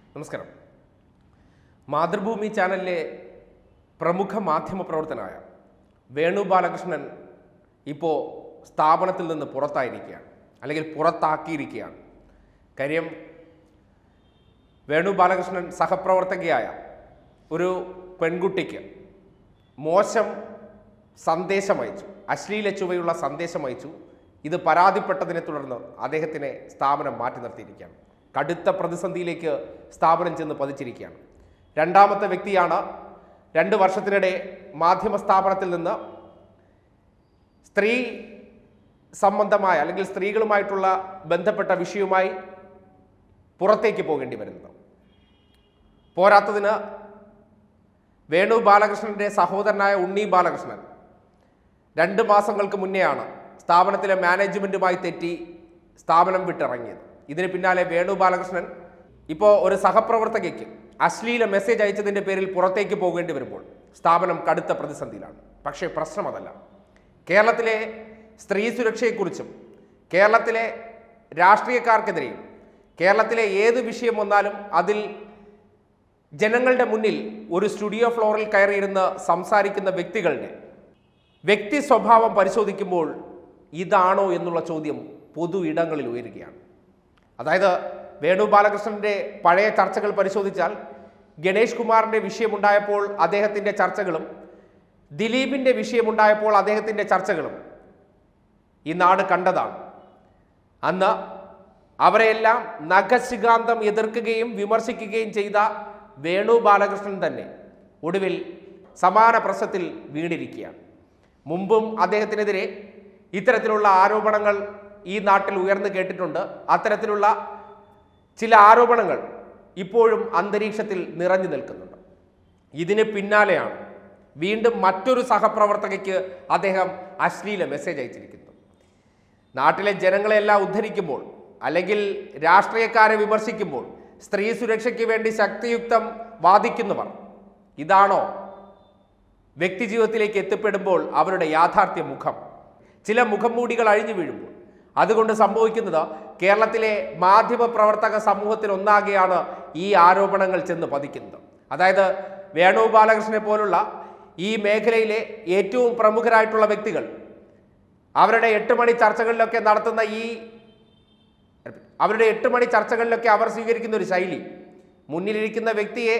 നമസ്കാരം മാതൃഭൂമി ചാനലിലെ പ്രമുഖ മാധ്യമ പ്രവർത്തനായ വേണു ബാലകൃഷ്ണൻ ഇപ്പോൾ സ്ഥാപനത്തിൽ നിന്ന് പുറത്തായിരിക്കുകയാണ് അല്ലെങ്കിൽ പുറത്താക്കിയിരിക്കുകയാണ് കാര്യം വേണു ബാലകൃഷ്ണൻ സഹപ്രവർത്തകയായ ഒരു പെൺകുട്ടിക്ക് മോശം സന്ദേശം അയച്ചു അശ്ലീല ചുവയുള്ള സന്ദേശം അയച്ചു ഇത് പരാതിപ്പെട്ടതിനെ തുടർന്ന് അദ്ദേഹത്തിനെ സ്ഥാപനം മാറ്റി നിർത്തിയിരിക്കുകയാണ് കടുത്ത പ്രതിസന്ധിയിലേക്ക് സ്ഥാപനം ചെന്ന് പതിച്ചിരിക്കുകയാണ് രണ്ടാമത്തെ വ്യക്തിയാണ് രണ്ട് വർഷത്തിനിടെ മാധ്യമ സ്ഥാപനത്തിൽ നിന്ന് സ്ത്രീ സംബന്ധമായ അല്ലെങ്കിൽ സ്ത്രീകളുമായിട്ടുള്ള ബന്ധപ്പെട്ട വിഷയവുമായി പുറത്തേക്ക് പോകേണ്ടി വരുന്നത് പോരാത്തതിന് വേണു ബാലകൃഷ്ണന്റെ സഹോദരനായ ഉണ്ണി ബാലകൃഷ്ണൻ രണ്ട് മാസങ്ങൾക്ക് മുന്നെയാണ് സ്ഥാപനത്തിലെ മാനേജ്മെന്റുമായി തെറ്റി സ്ഥാപനം വിട്ടിറങ്ങിയത് ഇതിന് പിന്നാലെ വേണു ബാലകൃഷ്ണൻ ഇപ്പോൾ ഒരു സഹപ്രവർത്തകയ്ക്ക് അശ്ലീല മെസ്സേജ് അയച്ചതിൻ്റെ പേരിൽ പുറത്തേക്ക് പോകേണ്ടി വരുമ്പോൾ സ്ഥാപനം കടുത്ത പ്രതിസന്ധിയിലാണ് പക്ഷേ പ്രശ്നം അതല്ല കേരളത്തിലെ സ്ത്രീ സുരക്ഷയെക്കുറിച്ചും കേരളത്തിലെ രാഷ്ട്രീയക്കാർക്കെതിരെയും കേരളത്തിലെ ഏത് വിഷയം വന്നാലും അതിൽ ജനങ്ങളുടെ മുന്നിൽ ഒരു സ്റ്റുഡിയോ ഫ്ലോറിൽ കയറിയിരുന്ന് സംസാരിക്കുന്ന വ്യക്തികളുടെ വ്യക്തി സ്വഭാവം പരിശോധിക്കുമ്പോൾ ഇതാണോ എന്നുള്ള ചോദ്യം പൊതു ഇടങ്ങളിൽ ഉയരുകയാണ് അതായത് വേണു ബാലകൃഷ്ണന്റെ പഴയ ചർച്ചകൾ പരിശോധിച്ചാൽ ഗണേഷ് കുമാറിന്റെ വിഷയമുണ്ടായപ്പോൾ അദ്ദേഹത്തിന്റെ ചർച്ചകളും ദിലീപിന്റെ വിഷയമുണ്ടായപ്പോൾ അദ്ദേഹത്തിന്റെ ചർച്ചകളും ഈ നാട് കണ്ടതാണ് അന്ന് അവരെല്ലാം നഖശികാന്തം എതിർക്കുകയും വിമർശിക്കുകയും ചെയ്ത വേണു ബാലകൃഷ്ണൻ തന്നെ ഒടുവിൽ സമാന പ്രശ്നത്തിൽ വീണിരിക്കുകയാണ് മുമ്പും അദ്ദേഹത്തിനെതിരെ ഇത്തരത്തിലുള്ള ആരോപണങ്ങൾ ഈ നാട്ടിൽ ഉയർന്നു കേട്ടിട്ടുണ്ട് അത്തരത്തിലുള്ള ചില ആരോപണങ്ങൾ ഇപ്പോഴും അന്തരീക്ഷത്തിൽ നിറഞ്ഞു നിൽക്കുന്നുണ്ട് ഇതിന് പിന്നാലെയാണ് വീണ്ടും മറ്റൊരു സഹപ്രവർത്തകയ്ക്ക് അദ്ദേഹം അശ്ലീല മെസ്സേജ് അയച്ചിരിക്കുന്നത് നാട്ടിലെ ജനങ്ങളെല്ലാം ഉദ്ധരിക്കുമ്പോൾ അല്ലെങ്കിൽ രാഷ്ട്രീയക്കാരെ വിമർശിക്കുമ്പോൾ സ്ത്രീ സുരക്ഷയ്ക്ക് വേണ്ടി ശക്തിയുക്തം വാദിക്കുന്നവർ ഇതാണോ വ്യക്തിജീവിതത്തിലേക്ക് എത്തിപ്പെടുമ്പോൾ അവരുടെ യാഥാർത്ഥ്യ മുഖം ചില മുഖംമൂടികൾ അഴിഞ്ഞു വീഴുമ്പോൾ അതുകൊണ്ട് സംഭവിക്കുന്നത് കേരളത്തിലെ മാധ്യമ പ്രവർത്തക സമൂഹത്തിൽ ഒന്നാകെയാണ് ഈ ആരോപണങ്ങൾ ചെന്ന് പതിക്കുന്നത് അതായത് വേണു ബാലകൃഷ്ണനെ പോലുള്ള ഈ മേഖലയിലെ ഏറ്റവും പ്രമുഖരായിട്ടുള്ള വ്യക്തികൾ അവരുടെ എട്ട് മണി ചർച്ചകളിലൊക്കെ നടത്തുന്ന ഈ അവരുടെ എട്ട് മണി ചർച്ചകളിലൊക്കെ അവർ സ്വീകരിക്കുന്ന ഒരു ശൈലി മുന്നിലിരിക്കുന്ന വ്യക്തിയെ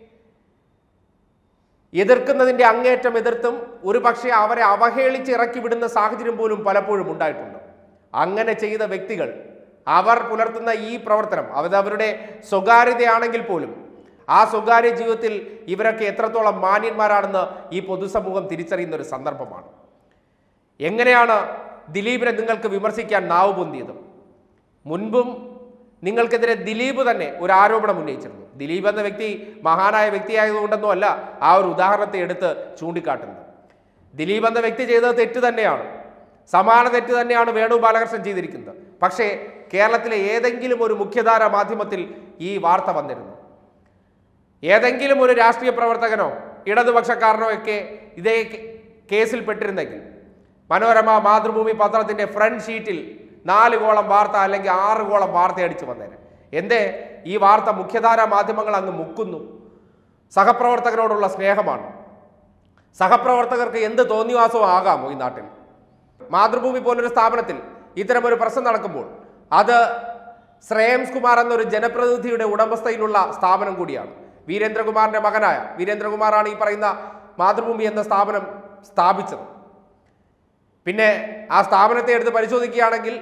എതിർക്കുന്നതിൻ്റെ അങ്ങേറ്റം എതിർത്തും ഒരു പക്ഷേ അവരെ അവഹേളിച്ച് ഇറക്കി വിടുന്ന സാഹചര്യം പോലും പലപ്പോഴും ഉണ്ടായിട്ടുണ്ട് അങ്ങനെ ചെയ്ത വ്യക്തികൾ അവർ പുലർത്തുന്ന ഈ പ്രവർത്തനം അത് അവരുടെ സ്വകാര്യതയാണെങ്കിൽ പോലും ആ സ്വകാര്യ ജീവിതത്തിൽ ഇവരൊക്കെ എത്രത്തോളം മാന്യന്മാരാണെന്ന് ഈ പൊതുസമൂഹം തിരിച്ചറിയുന്ന ഒരു സന്ദർഭമാണ് എങ്ങനെയാണ് ദിലീപിനെ നിങ്ങൾക്ക് വിമർശിക്കാൻ നാവ് പൊന്തിയത് മുൻപും നിങ്ങൾക്കെതിരെ ദിലീപ് തന്നെ ഒരു ആരോപണം ഉന്നയിച്ചിരുന്നു ദിലീപ് എന്ന വ്യക്തി മഹാനായ വ്യക്തിയായതുകൊണ്ടൊന്നും അല്ല ആ ഒരു ഉദാഹരണത്തെ എടുത്ത് ചൂണ്ടിക്കാട്ടുന്നത് ദിലീപ് എന്ന വ്യക്തി ചെയ്തത് തെറ്റ് തന്നെയാണ് സമാന തെറ്റ് തന്നെയാണ് വേണു ബാലകൃഷ്ണൻ ചെയ്തിരിക്കുന്നത് പക്ഷേ കേരളത്തിലെ ഏതെങ്കിലും ഒരു മുഖ്യധാര മാധ്യമത്തിൽ ഈ വാർത്ത വന്നിരുന്നു ഏതെങ്കിലും ഒരു രാഷ്ട്രീയ പ്രവർത്തകനോ ഇടതുപക്ഷക്കാരനോ ഒക്കെ ഇതേ കേസിൽ പെട്ടിരുന്നെങ്കിൽ മനോരമ മാതൃഭൂമി പത്രത്തിന്റെ ഫ്രണ്ട് ഷീറ്റിൽ നാല് കോളം വാർത്ത അല്ലെങ്കിൽ ആറ് കോളം വാർത്ത അടിച്ചു വന്നേനെ എന്തേ ഈ വാർത്ത മുഖ്യധാരാ മാധ്യമങ്ങൾ അങ്ങ് മുക്കുന്നു സഹപ്രവർത്തകരോടുള്ള സ്നേഹമാണ് സഹപ്രവർത്തകർക്ക് എന്ത് തോന്നിവാസവും ആകാമോ ഈ നാട്ടിൽ മാതൃഭൂമി പോലൊരു സ്ഥാപനത്തിൽ ഇത്തരമൊരു പ്രശ്നം നടക്കുമ്പോൾ അത് ശ്രേയംസ് കുമാർ എന്നൊരു ജനപ്രതിനിധിയുടെ ഉടമസ്ഥയിലുള്ള സ്ഥാപനം കൂടിയാണ് വീരേന്ദ്രകുമാറിന്റെ മകനായ വീരേന്ദ്രകുമാറാണ് ഈ പറയുന്ന മാതൃഭൂമി എന്ന സ്ഥാപനം സ്ഥാപിച്ചത് പിന്നെ ആ സ്ഥാപനത്തെ എടുത്ത് പരിശോധിക്കുകയാണെങ്കിൽ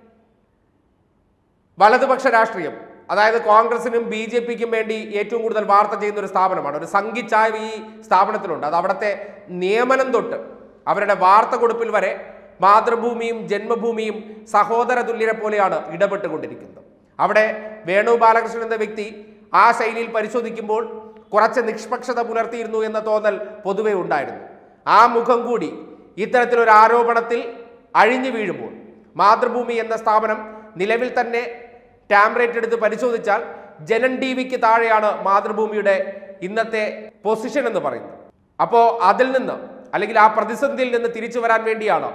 വലതുപക്ഷ രാഷ്ട്രീയം അതായത് കോൺഗ്രസിനും ബി ജെ പിക്കും വേണ്ടി ഏറ്റവും കൂടുതൽ വാർത്ത ചെയ്യുന്ന ഒരു സ്ഥാപനമാണ് ഒരു സംഘിച്ചായ്വ് ഈ സ്ഥാപനത്തിലുണ്ട് അത് അവിടുത്തെ നിയമനം തൊട്ട് അവരുടെ വാർത്ത കൊടുപ്പിൽ വരെ മാതൃഭൂമിയും ജന്മഭൂമിയും സഹോദര തുല്യരെ പോലെയാണ് ഇടപെട്ടുകൊണ്ടിരിക്കുന്നത് അവിടെ വേണു ബാലകൃഷ്ണൻ എന്ന വ്യക്തി ആ ശൈലിയിൽ പരിശോധിക്കുമ്പോൾ കുറച്ച് നിഷ്പക്ഷത പുലർത്തിയിരുന്നു എന്ന തോന്നൽ പൊതുവെ ഉണ്ടായിരുന്നു ആ മുഖം കൂടി ഇത്തരത്തിലൊരു ആരോപണത്തിൽ അഴിഞ്ഞു വീഴുമ്പോൾ മാതൃഭൂമി എന്ന സ്ഥാപനം നിലവിൽ തന്നെ ടാംറേറ്റ് എടുത്ത് പരിശോധിച്ചാൽ ജനൻ ടി വിക്ക് താഴെയാണ് മാതൃഭൂമിയുടെ ഇന്നത്തെ പൊസിഷൻ എന്ന് പറയുന്നത് അപ്പോൾ അതിൽ നിന്ന് അല്ലെങ്കിൽ ആ പ്രതിസന്ധിയിൽ നിന്ന് തിരിച്ചു വരാൻ വേണ്ടിയാണ്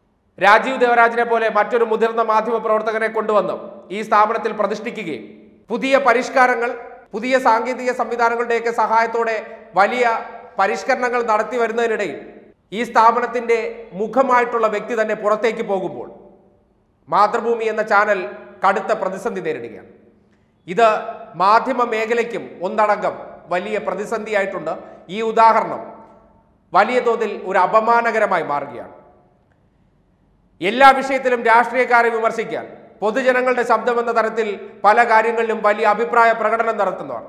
രാജീവ് ദേവരാജിനെ പോലെ മറ്റൊരു മുതിർന്ന മാധ്യമ പ്രവർത്തകനെ കൊണ്ടുവന്ന് ഈ സ്ഥാപനത്തിൽ പ്രതിഷ്ഠിക്കുകയും പുതിയ പരിഷ്കാരങ്ങൾ പുതിയ സാങ്കേതിക സംവിധാനങ്ങളുടെയൊക്കെ സഹായത്തോടെ വലിയ പരിഷ്കരണങ്ങൾ നടത്തി വരുന്നതിനിടയിൽ ഈ സ്ഥാപനത്തിന്റെ മുഖമായിട്ടുള്ള വ്യക്തി തന്നെ പുറത്തേക്ക് പോകുമ്പോൾ മാതൃഭൂമി എന്ന ചാനൽ കടുത്ത പ്രതിസന്ധി നേരിടുകയാണ് ഇത് മാധ്യമ മേഖലയ്ക്കും ഒന്നടങ്കം വലിയ പ്രതിസന്ധിയായിട്ടുണ്ട് ഈ ഉദാഹരണം വലിയ തോതിൽ ഒരു അപമാനകരമായി മാറുകയാണ് എല്ലാ വിഷയത്തിലും രാഷ്ട്രീയക്കാരെ വിമർശിക്കാൻ പൊതുജനങ്ങളുടെ ശബ്ദമെന്ന തരത്തിൽ പല കാര്യങ്ങളിലും വലിയ അഭിപ്രായ പ്രകടനം നടത്തുന്നവർ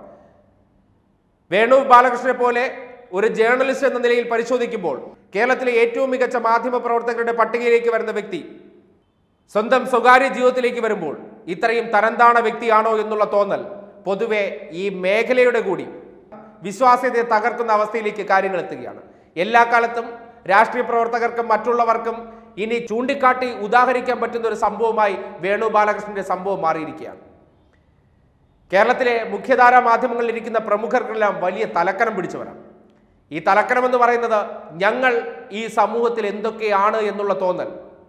വേണു ബാലകൃഷ്ണനെ പോലെ ഒരു ജേർണലിസ്റ്റ് എന്ന നിലയിൽ പരിശോധിക്കുമ്പോൾ കേരളത്തിലെ ഏറ്റവും മികച്ച മാധ്യമ പ്രവർത്തകരുടെ പട്ടികയിലേക്ക് വരുന്ന വ്യക്തി സ്വന്തം സ്വകാര്യ ജീവിതത്തിലേക്ക് വരുമ്പോൾ ഇത്രയും തരംതാണ വ്യക്തിയാണോ എന്നുള്ള തോന്നൽ പൊതുവെ ഈ മേഖലയുടെ കൂടി വിശ്വാസ്യതയെ തകർക്കുന്ന അവസ്ഥയിലേക്ക് കാര്യങ്ങൾ എത്തുകയാണ് എല്ലാ കാലത്തും രാഷ്ട്രീയ പ്രവർത്തകർക്കും മറ്റുള്ളവർക്കും ഇനി ചൂണ്ടിക്കാട്ടി ഉദാഹരിക്കാൻ പറ്റുന്ന ഒരു സംഭവമായി വേണു ബാലകൃഷ്ണന്റെ സംഭവം മാറിയിരിക്കുകയാണ് കേരളത്തിലെ മുഖ്യധാരാ മാധ്യമങ്ങളിൽ ഇരിക്കുന്ന പ്രമുഖർക്കെല്ലാം വലിയ തലക്കനം പിടിച്ചവരാണ് ഈ തലക്കനം എന്ന് പറയുന്നത് ഞങ്ങൾ ഈ സമൂഹത്തിൽ എന്തൊക്കെയാണ് എന്നുള്ള തോന്നൽ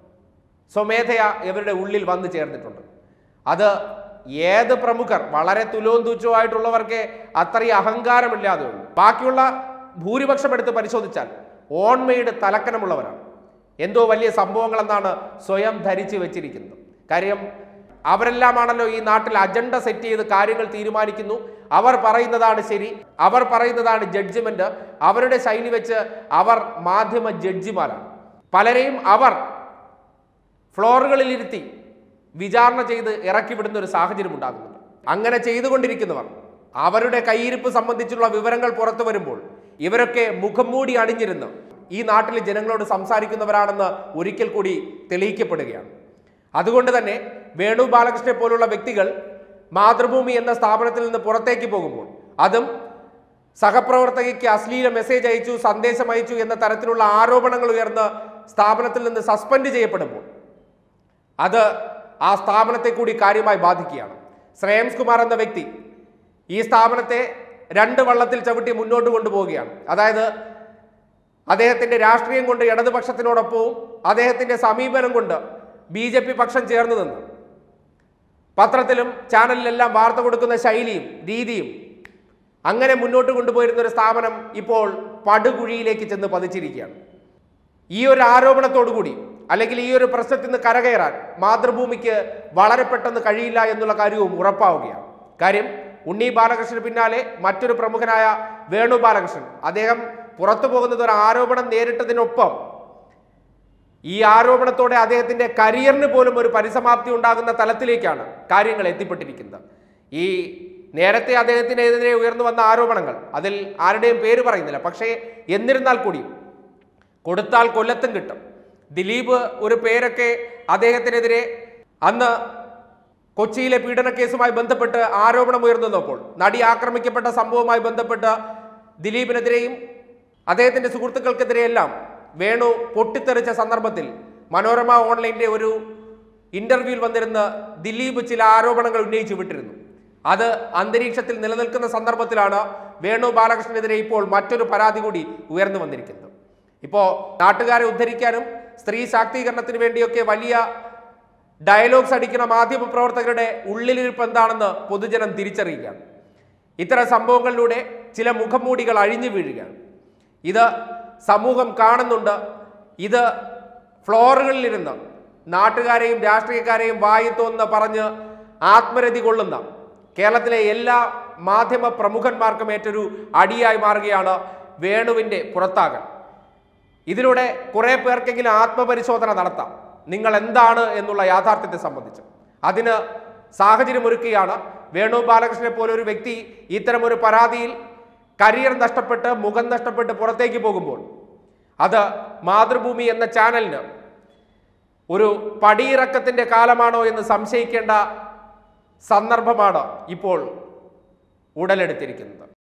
സ്വമേധയാ ഇവരുടെ ഉള്ളിൽ വന്നു ചേർന്നിട്ടുണ്ട് അത് ഏത് പ്രമുഖർ വളരെ തുലവും തുച്ഛമായിട്ടുള്ളവർക്ക് അത്രയും അഹങ്കാരമില്ലാതെ ഉള്ളൂ ബാക്കിയുള്ള ഭൂരിപക്ഷം എടുത്ത് പരിശോധിച്ചാൽ ഓൺമയുടെ തലക്കനമുള്ളവരാണ് എന്തോ വലിയ സംഭവങ്ങൾ എന്നാണ് സ്വയം ധരിച്ചു വെച്ചിരിക്കുന്നത് കാര്യം അവരെല്ലാമാണല്ലോ ഈ നാട്ടിൽ അജണ്ട സെറ്റ് ചെയ്ത് കാര്യങ്ങൾ തീരുമാനിക്കുന്നു അവർ പറയുന്നതാണ് ശരി അവർ പറയുന്നതാണ് ജഡ്ജിമെന്റ് അവരുടെ ശൈലി വെച്ച് അവർ മാധ്യമ ജഡ്ജിമാരാണ് പലരെയും അവർ ഫ്ലോറുകളിലിരുത്തി വിചാരണ ചെയ്ത് ഇറക്കി വിടുന്ന ഒരു സാഹചര്യം ഉണ്ടാകുന്നുണ്ട് അങ്ങനെ ചെയ്തുകൊണ്ടിരിക്കുന്നവർ അവരുടെ കയ്യിരിപ്പ് സംബന്ധിച്ചുള്ള വിവരങ്ങൾ പുറത്തു വരുമ്പോൾ ഇവരൊക്കെ മുഖം മൂടി അണിഞ്ഞിരുന്ന് ഈ നാട്ടിലെ ജനങ്ങളോട് സംസാരിക്കുന്നവരാണെന്ന് ഒരിക്കൽ കൂടി തെളിയിക്കപ്പെടുകയാണ് അതുകൊണ്ട് തന്നെ വേണു ബാലകൃഷ്ണനെ പോലുള്ള വ്യക്തികൾ മാതൃഭൂമി എന്ന സ്ഥാപനത്തിൽ നിന്ന് പുറത്തേക്ക് പോകുമ്പോൾ അതും സഹപ്രവർത്തകയ്ക്ക് അശ്ലീല മെസ്സേജ് അയച്ചു സന്ദേശം അയച്ചു എന്ന തരത്തിലുള്ള ആരോപണങ്ങൾ ഉയർന്ന് സ്ഥാപനത്തിൽ നിന്ന് സസ്പെൻഡ് ചെയ്യപ്പെടുമ്പോൾ അത് ആ സ്ഥാപനത്തെ കൂടി കാര്യമായി ബാധിക്കുകയാണ് ശ്രേയംസ് കുമാർ എന്ന വ്യക്തി ഈ സ്ഥാപനത്തെ രണ്ട് വള്ളത്തിൽ ചവിട്ടി മുന്നോട്ട് കൊണ്ടുപോവുകയാണ് അതായത് അദ്ദേഹത്തിന്റെ രാഷ്ട്രീയം കൊണ്ട് ഇടതുപക്ഷത്തിനോടൊപ്പവും അദ്ദേഹത്തിന്റെ സമീപനം കൊണ്ട് ബി ജെ പി പക്ഷം ചേർന്ന് നിന്ന് പത്രത്തിലും ചാനലിലെല്ലാം വാർത്ത കൊടുക്കുന്ന ശൈലിയും രീതിയും അങ്ങനെ മുന്നോട്ട് കൊണ്ടുപോയിരുന്ന ഒരു സ്ഥാപനം ഇപ്പോൾ പടുകുഴിയിലേക്ക് ചെന്ന് പതിച്ചിരിക്കുകയാണ് ഈ ഒരു ആരോപണത്തോടു കൂടി അല്ലെങ്കിൽ ഈ ഒരു പ്രശ്നത്തിൽ നിന്ന് കരകയറാൻ മാതൃഭൂമിക്ക് വളരെ പെട്ടെന്ന് കഴിയില്ല എന്നുള്ള കാര്യവും ഉറപ്പാവുകയാണ് കാര്യം ഉണ്ണി ബാലകൃഷ്ണന് പിന്നാലെ മറ്റൊരു പ്രമുഖനായ വേണു ബാലകൃഷ്ണൻ അദ്ദേഹം പുറത്തു പോകുന്നത് ഒരു ആരോപണം നേരിട്ടതിനൊപ്പം ഈ ആരോപണത്തോടെ അദ്ദേഹത്തിന്റെ കരിയറിന് പോലും ഒരു പരിസമാപ്തി ഉണ്ടാകുന്ന തലത്തിലേക്കാണ് കാര്യങ്ങൾ എത്തിപ്പെട്ടിരിക്കുന്നത് ഈ നേരത്തെ അദ്ദേഹത്തിനെതിരെ ഉയർന്നു വന്ന ആരോപണങ്ങൾ അതിൽ ആരുടെയും പേര് പറയുന്നില്ല പക്ഷേ എന്നിരുന്നാൽ കൂടിയും കൊടുത്താൽ കൊല്ലത്തും കിട്ടും ദിലീപ് ഒരു പേരൊക്കെ അദ്ദേഹത്തിനെതിരെ അന്ന് കൊച്ചിയിലെ പീഡന കേസുമായി ബന്ധപ്പെട്ട് ആരോപണം ഉയർന്നപ്പോൾ നടി ആക്രമിക്കപ്പെട്ട സംഭവവുമായി ബന്ധപ്പെട്ട് ദിലീപിനെതിരെയും അദ്ദേഹത്തിന്റെ സുഹൃത്തുക്കൾക്കെതിരെയെല്ലാം വേണു പൊട്ടിത്തെറിച്ച സന്ദർഭത്തിൽ മനോരമ ഓൺലൈനിന്റെ ഒരു ഇന്റർവ്യൂവിൽ വന്നിരുന്ന ദിലീപ് ചില ആരോപണങ്ങൾ ഉന്നയിച്ചു വിട്ടിരുന്നു അത് അന്തരീക്ഷത്തിൽ നിലനിൽക്കുന്ന സന്ദർഭത്തിലാണ് വേണു ബാലകൃഷ്ണനെതിരെ ഇപ്പോൾ മറ്റൊരു പരാതി കൂടി ഉയർന്നു വന്നിരിക്കുന്നത് ഇപ്പോൾ നാട്ടുകാരെ ഉദ്ധരിക്കാനും സ്ത്രീ ശാക്തീകരണത്തിന് വേണ്ടിയൊക്കെ വലിയ ഡയലോഗ്സ് അടിക്കുന്ന മാധ്യമ പ്രവർത്തകരുടെ ഉള്ളിലിരിപ്പ് എന്താണെന്ന് പൊതുജനം തിരിച്ചറിയുകയാണ് ഇത്തരം സംഭവങ്ങളിലൂടെ ചില മുഖംമൂടികൾ അഴിഞ്ഞു വീഴുകയാണ് ഇത് സമൂഹം കാണുന്നുണ്ട് ഇത് ഫ്ലോറുകളിലിരുന്ന് നാട്ടുകാരെയും രാഷ്ട്രീയക്കാരെയും വായി തോന്നുന്ന പറഞ്ഞ് ആത്മരതി കൊള്ളുന്ന കേരളത്തിലെ എല്ലാ മാധ്യമ പ്രമുഖന്മാർക്കും ഏറ്റൊരു അടിയായി മാറുകയാണ് വേണുവിൻ്റെ പുറത്താകൽ ഇതിലൂടെ കുറെ പേർക്കെങ്കിലും ആത്മപരിശോധന നടത്താം നിങ്ങൾ എന്താണ് എന്നുള്ള യാഥാർത്ഥ്യത്തെ സംബന്ധിച്ച് അതിന് സാഹചര്യം ഒരുക്കുകയാണ് വേണു ബാലകൃഷ്ണനെ പോലെ ഒരു വ്യക്തി ഇത്തരം ഒരു പരാതിയിൽ കരിയർ നഷ്ടപ്പെട്ട് മുഖം നഷ്ടപ്പെട്ട് പുറത്തേക്ക് പോകുമ്പോൾ അത് മാതൃഭൂമി എന്ന ചാനലിന് ഒരു പടിയിറക്കത്തിന്റെ കാലമാണോ എന്ന് സംശയിക്കേണ്ട സന്ദർഭമാണ് ഇപ്പോൾ ഉടലെടുത്തിരിക്കുന്നത്